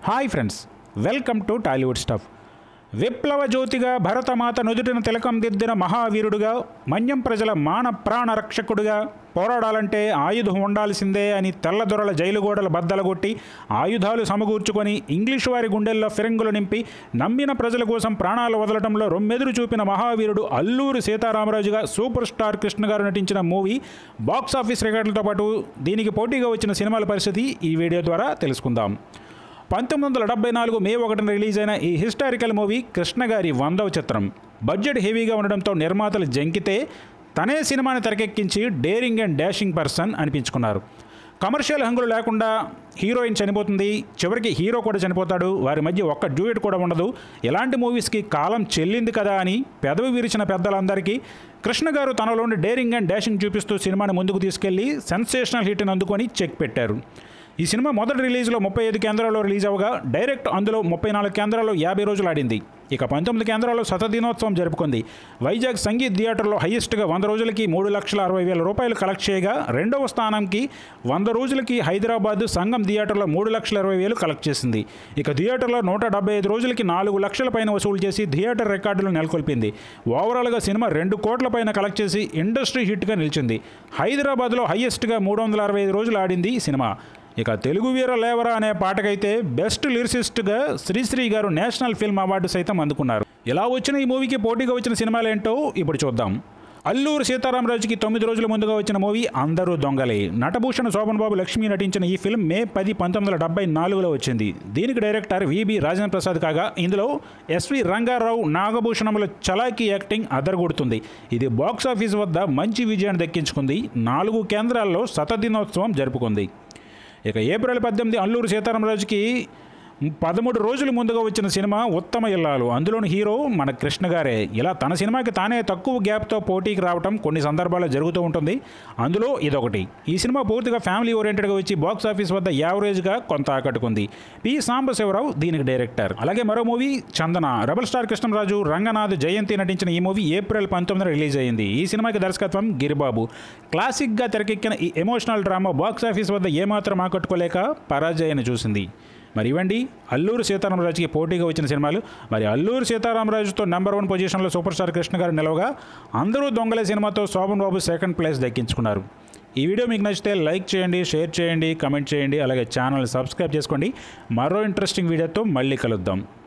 hi friends welcome to Tollywood stuff విప్లవ జ్యోతిగా భరతమాత నుదుటిన తిలకం దిద్దిన మహావీరుడుగా మన్యం ప్రజల మాన ప్రాణ రక్షకుడుగా పోరాడాలంటే ఆయుధం ఉండాల్సిందే అని తెల్లదొరల జైలు గోడలు బద్దలగొట్టి ఆయుధాలు సమకూర్చుకొని ఇంగ్లీషు వారి గుండెల్లో ఫిరంగులు నింపి నమ్మిన ప్రజల కోసం ప్రాణాలు వదలటంలో రొమ్మెదురు చూపిన మహావీరుడు అల్లూరి సీతారామరాజుగా సూపర్ స్టార్ కృష్ణ గారు నటించిన మూవీ బాక్స్ ఆఫీస్ రికార్డులతో పాటు దీనికి పోటీగా వచ్చిన సినిమాల పరిస్థితి ఈ వీడియో ద్వారా తెలుసుకుందాం పంతొమ్మిది వందల డెబ్బై నాలుగు మే ఒకటిన రిలీజ్ అయిన ఈ హిస్టారికల్ మూవీ కృష్ణ గారి వందవ చిత్రం బడ్జెట్ హెవీగా ఉండడంతో నిర్మాతలు జంకితే తనే సినిమాని తెరకెక్కించి డేరింగ్ అండ్ డాషింగ్ పర్సన్ అనిపించుకున్నారు కమర్షియల్ హంగులు లేకుండా హీరోయిన్ చనిపోతుంది చివరికి హీరో కూడా చనిపోతాడు వారి మధ్య ఒక్క డ్యూయట్ కూడా ఉండదు ఇలాంటి మూవీస్కి కాలం చెల్లింది కదా అని పెదవి విరిచిన పెద్దలందరికీ కృష్ణ గారు తనలోని డేరింగ్ అండ్ డాషింగ్ చూపిస్తూ సినిమాని ముందుకు తీసుకెళ్లి సెన్సేషనల్ హిట్ని అందుకొని చెక్ పెట్టారు ఈ సినిమా మొదటి రిలీజ్లో ముప్పై ఐదు కేంద్రాల్లో రిలీజ్ అవగా డైరెక్ట్ అందులో ముప్పై నాలుగు కేంద్రాల్లో యాభై రోజులు ఆడింది ఇక పంతొమ్మిది కేంద్రాల్లో శతదినోత్సవం జరుపుకుంది వైజాగ్ సంగీత్ థియేటర్లో హైయెస్ట్గా వంద రోజులకి మూడు లక్షల అరవై వేల రూపాయలు కలెక్ట్ చేయగా రెండవ స్థానంకి వంద రోజులకి హైదరాబాద్ సంగం థియేటర్లో మూడు లక్షల ఇరవై వేలు కలెక్ట్ చేసింది ఇక థియేటర్లో నూట డెబ్బై ఐదు రోజులకి నాలుగు లక్షల పైన వసూలు చేసి థియేటర్ రికార్డులు నెలకొల్పింది ఓవరాల్గా సినిమా రెండు కోట్ల పైన కలెక్ట్ చేసి ఇండస్ట్రీ హిట్గా నిలిచింది హైదరాబాద్లో హైయెస్ట్గా మూడు వందల అరవై ఐదు రోజులు ఆడింది ఈ సినిమా ఇక తెలుగు వీర లేవరా అనే పాటకైతే బెస్ట్ లిరిసిస్ట్గా శ్రీశ్రీ గారు నేషనల్ ఫిల్మ్ అవార్డు సైతం అందుకున్నారు ఇలా వచ్చిన ఈ మూవీకి పోటీగా వచ్చిన సినిమాలు ఏంటో ఇప్పుడు చూద్దాం అల్లూరు సీతారామరాజుకి తొమ్మిది రోజుల ముందుగా వచ్చిన మూవీ అందరూ దొంగలే నటభూషణ శోభన్ బాబు లక్ష్మి నటించిన ఈ ఫిల్మ్ మే పది పంతొమ్మిది వందల డెబ్బై నాలుగులో వచ్చింది దీనికి డైరెక్టర్ విబి రాజేంద్ర ప్రసాద్ కాగా ఇందులో ఎస్వి రంగారావు నాగభూషణముల చలాకీ యాక్టింగ్ అదరగొడుతుంది ఇది బాక్స్ ఆఫీస్ వద్ద మంచి విజయాన్ని దక్కించుకుంది నాలుగు కేంద్రాల్లో శతదినోత్సవం జరుపుకుంది ఇక ఏప్రిల్ పద్దెనిమిది అల్లూరు సీతారామరాజుకి పదమూడు రోజుల ముందుగా వచ్చిన సినిమా ఉత్తమ ఇల్లాలు అందులోని హీరో మన కృష్ణ గారే ఇలా తన సినిమాకి తానే తక్కువ గ్యాప్తో పోటీకి రావటం కొన్ని సందర్భాల్లో జరుగుతూ ఉంటుంది అందులో ఇదొకటి ఈ సినిమా పూర్తిగా ఫ్యామిలీ ఓరియంటెడ్గా వచ్చి బాక్స్ ఆఫీస్ వద్ద యావరేజ్గా కొంత ఆకట్టుకుంది పి సాంబశివరావు దీనికి డైరెక్టర్ అలాగే మరో movie Chandana rebel star Krishnaraju Ranganath Jayanthi నటించిన ఈ మూవీ ఏప్రిల్ పంతొమ్మిదిన రిలీజ్ అయింది ఈ సినిమాకి దర్శకత్వం గిరిబాబు క్లాసిక్గా తెరకెక్కిన ఈ ఎమోషనల్ డ్రామా బాక్స్ ఆఫీస్ వద్ద ఏమాత్రం ఆకట్టుకోలేక పరాజయాన్ని చూసింది మరి ఇవ్వండి అల్లూరు సీతారామరాజుకి పోటీగా వచ్చిన సినిమాలు మరి అల్లూరు సీతారామరాజుతో నెంబర్ వన్ పొజిషన్లో సూపర్ స్టార్ కృష్ణ గారు నిలవగా అందరూ దొంగలే సినిమాతో శోభన్ బాబు సెకండ్ ప్లేస్ దక్కించుకున్నారు ఈ వీడియో మీకు నచ్చితే లైక్ చేయండి షేర్ చేయండి కమెంట్ చేయండి అలాగే ఛానల్ సబ్స్క్రైబ్ చేసుకోండి మరో ఇంట్రెస్టింగ్ వీడియోతో మళ్ళీ కలుద్దాం